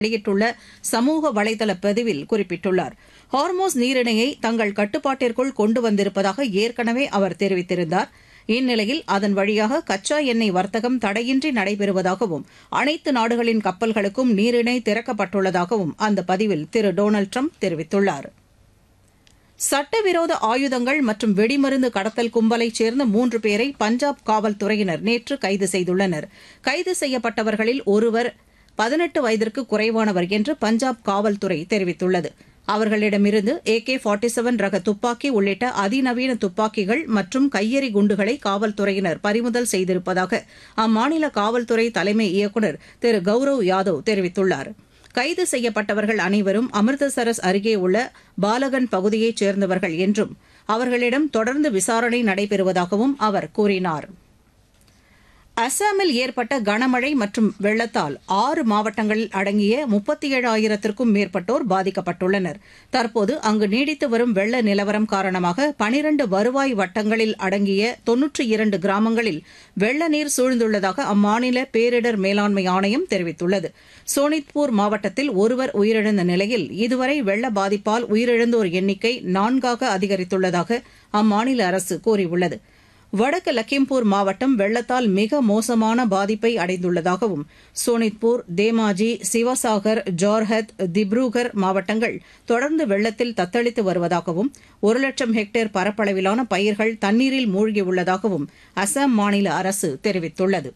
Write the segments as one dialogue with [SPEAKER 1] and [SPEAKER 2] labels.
[SPEAKER 1] வெளியிட்டுள்ள சமூக வலைதள பதிவில் குறிப்பிட்டுள்ளார் ஹார்மோஸ் நீரிணையை தங்கள் கட்டுப்பாட்டிற்குள் கொண்டு வந்திருப்பதாக ஏற்கனவே அவர் தெரிவித்திருந்தார் இந்நிலையில் அதன் வழியாக கச்சா எண்ணெய் வர்த்தகம் தடையின்றி நடைபெறுவதாகவும் அனைத்து நாடுகளின் கப்பல்களுக்கும் நீரிணை திறக்கப்பட்டுள்ளதாகவும் அந்த பதிவில் திரு டொனால்டு ட்ரம்ப் தெரிவித்துள்ளார் சட்டவிரோத ஆயுதங்கள் மற்றும் வெடிமருந்து கடத்தல் கும்பலைச் சேர்ந்த மூன்று பேரை பஞ்சாப் காவல்துறையினர் நேற்று கைது செய்துள்ளனர் கைது செய்யப்பட்டவர்களில் ஒருவர் பதினெட்டு வயதிற்கு குறைவானவர் என்று பஞ்சாப் காவல்துறை தெரிவித்துள்ளது அவர்களிடமிருந்து ஏ கே ஃபார்ட்டி செவன் ரக துப்பாக்கி உள்ளிட்ட அதிநவீன துப்பாக்கிகள் மற்றும் கையெறி குண்டுகளை காவல்துறையினர் பறிமுதல் செய்திருப்பதாக அம்மாநில காவல்துறை தலைமை இயக்குநர் திரு கௌரவ் யாதவ் தெரிவித்துள்ளார் கைது செய்யப்பட்டவர்கள் அனைவரும் அமிர்தசரஸ் அருகே உள்ள பாலகன் பகுதியைச் சேர்ந்தவர்கள் என்றும் அவர்களிடம் தொடர்ந்து விசாரணை நடைபெறுவதாகவும் அவர் கூறினார் அசாமில் ஏற்பட்ட கனமழை மற்றும் வெள்ளத்தால் ஆறு மாவட்டங்களில் அடங்கிய முப்பத்தி ஏழாயிரத்திற்கும் மேற்பட்டோர் பாதிக்கப்பட்டுள்ளனர் தற்போது அங்கு நீடித்து வரும் வெள்ள நிலவரம் காரணமாக பனிரண்டு வருவாய் வட்டங்களில் அடங்கிய தொன்னூற்றி இரண்டு கிராமங்களில் வெள்ள நீர் சூழ்ந்துள்ளதாக அம்மாநில பேரிடர் மேலாண்மை ஆணையம் தெரிவித்துள்ளது சோனித்பூர் மாவட்டத்தில் ஒருவர் உயிரிழந்த நிலையில் இதுவரை வெள்ள பாதிப்பால் உயிரிழந்தோர் எண்ணிக்கை நான்காக அதிகரித்துள்ளதாக அம்மாநில அரசு கூறியுள்ளது வடக்கு லக்கிம்பூர் மாவட்டம் வெள்ளத்தால் மிக மோசமான பாதிப்பை அடைந்துள்ளதாகவும் சோனித்பூர் தேமாஜி சிவசாகர் ஜோர்ஹத் திப்ருகர் மாவட்டங்கள் தொடர்ந்து வெள்ளத்தில் தத்தளித்து வருவதாகவும் ஒரு லட்சம் ஹெக்டேர் பரப்பளவிலான பயிர்கள் தண்ணீரில் மூழ்கியுள்ளதாகவும் அசாம் மாநில அரசு தெரிவித்துள்ளது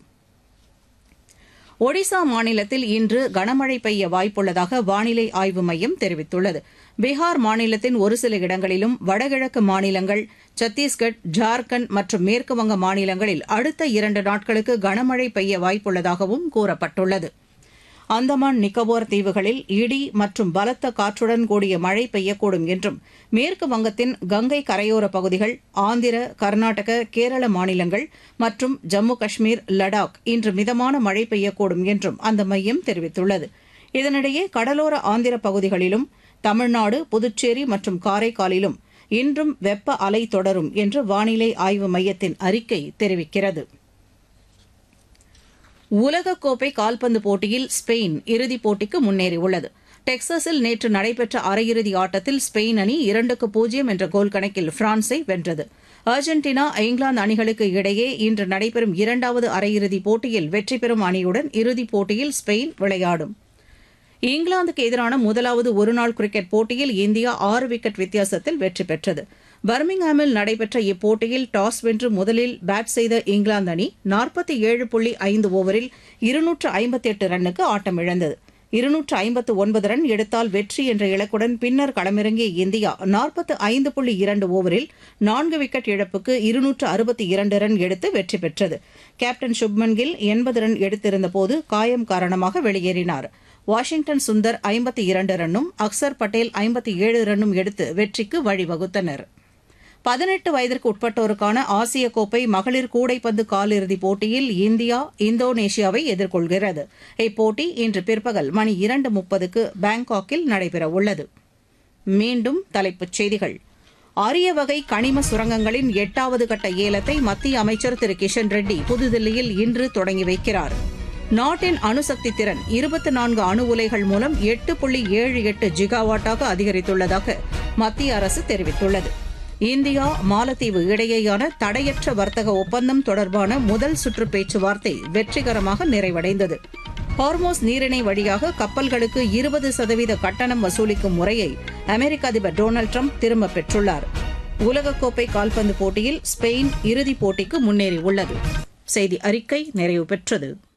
[SPEAKER 1] ஒடிசா மாநிலத்தில் இன்று கனமழை பெய்ய வாய்ப்புள்ளதாக வானிலை ஆய்வு மையம் தெரிவித்துள்ளது பீகார் மாநிலத்தின் ஒரு சில இடங்களிலும் வடகிழக்கு மாநிலங்கள் சத்தீஸ்கட் ஜார்க்கண்ட் மற்றும் மேற்குவங்க மாநிலங்களில் அடுத்த இரண்டு நாட்களுக்கு கனமழை பெய்ய வாய்ப்புள்ளதாகவும் கூறப்பட்டுள்ளது அந்தமான் நிக்கோபார் தீவுகளில் இடி மற்றும் பலத்த காற்றுடன் கூடிய மழை பெய்யக்கூடும் என்றும் மேற்கு வங்கத்தின் கங்கை கரையோர பகுதிகள் ஆந்திர கர்நாடக கேரள மாநிலங்கள் மற்றும் ஜம்மு காஷ்மீர் லடாக் இன்று மிதமான மழை பெய்யக்கூடும் என்றும் அந்த மையம் தெரிவித்துள்ளது இதனிடையே கடலோர ஆந்திர பகுதிகளிலும் தமிழ்நாடு புதுச்சேரி மற்றும் காரைக்காலிலும் இன்றும் வெப்ப அலை தொடரும் என்று வானிலை ஆய்வு மையத்தின் அறிக்கை தெரிவிக்கிறது உலகக்கோப்பை கால்பந்து போட்டியில் ஸ்பெயின் இறுதிப் போட்டிக்கு முன்னேறியுள்ளது டெக்சாஸில் நேற்று நடைபெற்ற அரையிறுதி ஆட்டத்தில் ஸ்பெயின் அணி இரண்டுக்கு பூஜ்ஜியம் என்ற கோல் கணக்கில் பிரான்ஸை வென்றது அர்ஜென்டினா இங்கிலாந்து அணிகளுக்கு இடையே இன்று நடைபெறும் இரண்டாவது அரையிறுதிப் போட்டியில் வெற்றி பெறும் அணியுடன் இறுதிப் போட்டியில் ஸ்பெயின் விளையாடும் இங்கிலாந்துக்கு எதிரான முதலாவது ஒருநாள் கிரிக்கெட் போட்டியில் இந்தியா ஆறு விக்கெட் வித்தியாசத்தில் வெற்றி பெற்றது பர்மிங்ஹாமில் நடைபெற்ற இப்போட்டியில் டாஸ் வென்று முதலில் பேட் செய்த இங்கிலாந்து அணி நாற்பத்தி ஏழு புள்ளி ஐந்து ஓவரில் இருநூற்று ஐம்பத்தி எட்டு ரன்னுக்கு ஆட்டமிழந்தது இருநூற்று ஐம்பத்து ஒன்பது ரன் எடுத்தால் வெற்றி என்ற இலக்குடன் பின்னர் களமிறங்கிய இந்தியா நாற்பத்து ஐந்து புள்ளி இரண்டு ஓவரில் நான்கு விக்கெட் இழப்புக்கு இருநூற்று அறுபத்தி இரண்டு ரன் எடுத்து வெற்றி பெற்றது கேப்டன் சுப்மன் கில் எண்பது ரன் எடுத்திருந்தபோது காயம் காரணமாக வெளியேறினார் வாஷிங்டன் சுந்தர் ஐம்பத்தி இரண்டு ரன்னும் அக்சர் பட்டேல் ஐம்பத்தி ஏழு ரன்னும் எடுத்து வெற்றிக்கு வழிவகுத்தனர் பதினெட்டு வயதிற்கு உட்பட்டோருக்கான ஆசிய கோப்பை மகளிர் கூடைப்பந்து காலிறுதிப் போட்டியில் இந்தியா இந்தோனேஷியாவை எதிர்கொள்கிறது இப்போட்டி இன்று பிற்பகல் மணி இரண்டு முப்பதுக்கு பாங்காக்கில் நடைபெறவுள்ளது மீண்டும் தலைப்புச் செய்திகள் அரிய வகை கனிம சுரங்கங்களின் எட்டாவது கட்ட ஏலத்தை மத்திய அமைச்சர் திரு கிஷன் ரெட்டி புதுதில்லியில் இன்று தொடங்கி வைக்கிறார் நாட்டின் அணுசக்தி திறன் இருபத்தி நான்கு அணு உலைகள் மூலம் எட்டு புள்ளி ஏழு எட்டு ஜிகாவாட்டாக அதிகரித்துள்ளதாக மத்திய அரசு தெரிவித்துள்ளது இந்தியா மாலத்தீவு இடையேயான தடையற்ற வர்த்தக ஒப்பந்தம் தொடர்பான முதல் சுற்று பேச்சுவார்த்தை வெற்றிகரமாக நிறைவடைந்தது ஹார்மோஸ் நீரிணை வழியாக கப்பல்களுக்கு இருபது சதவீத கட்டணம் வசூலிக்கும் முறையை அமெரிக்க அதிபர் டொனால்டு ட்ரம்ப் திரும்பப் பெற்றுள்ளார் உலகக்கோப்பை கால்பந்து போட்டியில் ஸ்பெயின் இறுதிப் போட்டிக்கு முன்னேறியுள்ளது செய்தி அறிக்கை நிறைவு பெற்றது